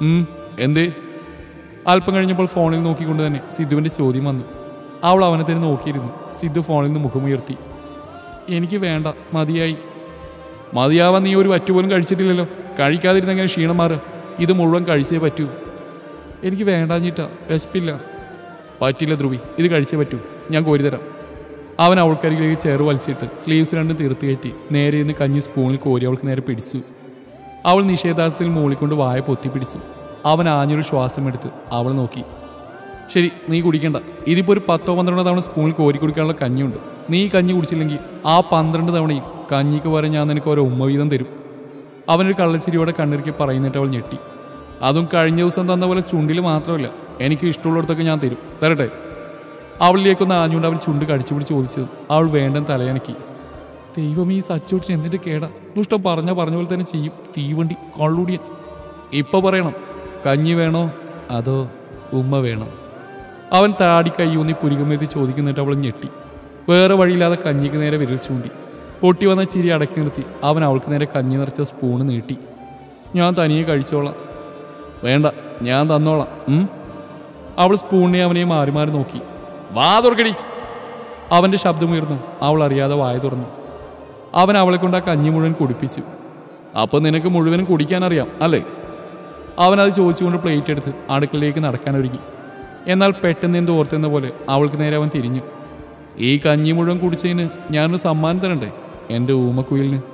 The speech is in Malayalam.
ഉം, എന്തേ അല്പം കഴിഞ്ഞപ്പോൾ ഫോണിൽ നോക്കിക്കൊണ്ട് തന്നെ സിദ്ധുവിൻ്റെ ചോദ്യം വന്നു അവൾ അവനെ തന്നെ നോക്കിയിരുന്നു സിദ്ധു ഫോണിൽ നിന്ന് മുഖമുയർത്തി എനിക്ക് വേണ്ട മതിയായി മതിയാവാൻ നീ ഒരു വറ്റുപോലും കഴിച്ചിട്ടില്ലല്ലോ കഴിക്കാതിരുന്ന എങ്ങനെ ക്ഷീണം മാറുക ഇത് മുഴുവൻ കഴിച്ചേ പറ്റൂ എനിക്ക് വേണ്ടാഞ്ഞിട്ടാ വിശപ്പില്ല പറ്റില്ല ധ്രുവി ഇത് കഴിച്ചേ പറ്റൂ ഞാൻ കോരിതരാം അവൻ അവൾക്കരികിലേക്ക് ചേറ് വലിച്ചിട്ട് സ്ലീവ്സ് രണ്ടും തീർത്ത് കയറ്റി നേരെ നിന്ന് കഞ്ഞി സ്പൂണിൽ കോരി അവൾക്ക് നേരെ പിടിച്ചു അവൾ നിഷേധാർത്ഥത്തിൽ മൂളിക്കൊണ്ട് വായ പൊത്തിപ്പിടിച്ചു അവൻ ആഞ്ഞൊരു ശ്വാസമെടുത്ത് അവൾ നോക്കി ശരി നീ കുടിക്കണ്ട ഇതിപ്പോൾ ഒരു പത്തോ പന്ത്രണ്ടോ തവണ സ്പൂണിൽ കോരി കുടിക്കാനുള്ള കഞ്ഞിയുണ്ട് നീ ഈ കഞ്ഞി കുടിച്ചില്ലെങ്കിൽ ആ പന്ത്രണ്ട് തവണയും കഞ്ഞിക്ക് പകരം ഞാൻ നിനക്ക് ഓരോ ഉമ്മ വീതം തരും അവനൊരു കള്ളച്ചിരിയോടെ കണ്ണിറുക്കി പറയുന്നിട്ട് അവൾ ഞെട്ടി അതും കഴിഞ്ഞ ദിവസം തന്ന പോലെ ചുണ്ടിൽ മാത്രമല്ല എനിക്ക് ഇഷ്ടമുള്ളിടത്തൊക്കെ ഞാൻ തരും തരട്ടെ അവളിലേക്കൊന്ന് ആഞ്ഞുകൊണ്ട് അവൻ ചുണ്ട് കടിച്ചു പിടിച്ച് ചോദിച്ചത് അവൾ വേണ്ടെന്ന് തലയനക്കി ദൈവം ഈ സച്ചോട്ടിന് എന്തിന്റെ കേടാ ദുഷ്ടം പറഞ്ഞ പറഞ്ഞ പോലെ തന്നെ ചെയ്യും തീവണ്ടി കള്ളുടിയൻ ഇപ്പൊ പറയണം കഞ്ഞി വേണോ അതോ ഉമ്മ വേണോ അവൻ താടി കയ്യൂന്നി പുരുകമെത്തി ചോദിക്കുന്നിട്ട് അവൾ ഞെട്ടി വേറെ വഴിയില്ലാതെ കഞ്ഞിക്ക് നേരെ വിരൽ ചൂണ്ടി പൊട്ടി വന്ന ചിരി അടക്കി നിർത്തി അവൻ അവൾക്ക് നേരെ കഞ്ഞി നിറച്ച സ്പൂണ് നീട്ടി ഞാൻ തനിയെ കഴിച്ചോളാം വേണ്ട ഞാൻ തന്നോളാം ഉം. അവൾ സ്പൂണിനെ അവനെ മാറി മാറി നോക്കി വാ തുറക്കടി അവന്റെ ശബ്ദമുയർന്നു അവൾ അറിയാതെ വായ തുറന്നു അവൻ അവളെ കൊണ്ട് ആ കഞ്ഞി മുഴുവൻ കുടിപ്പിച്ചു അപ്പൊ നിനക്ക് മുഴുവനും കുടിക്കാൻ അറിയാം അല്ലേ അവൻ അത് ചോദിച്ചുകൊണ്ട് പ്ലേറ്റ് എടുത്ത് അടുക്കളയിലേക്ക് നടക്കാൻ ഒരുങ്ങി എന്നാൽ പെട്ടെന്ന് എന്ത് ഓർത്തെന്ന പോലെ അവൾക്ക് നേരെ അവൻ തിരിഞ്ഞു ഈ കഞ്ഞി മുഴുവൻ കുടിച്ചതിന് ഞാനൊരു സമ്മാനം തരണ്ടേ എൻ്റെ ഊമക്കുയിലിന്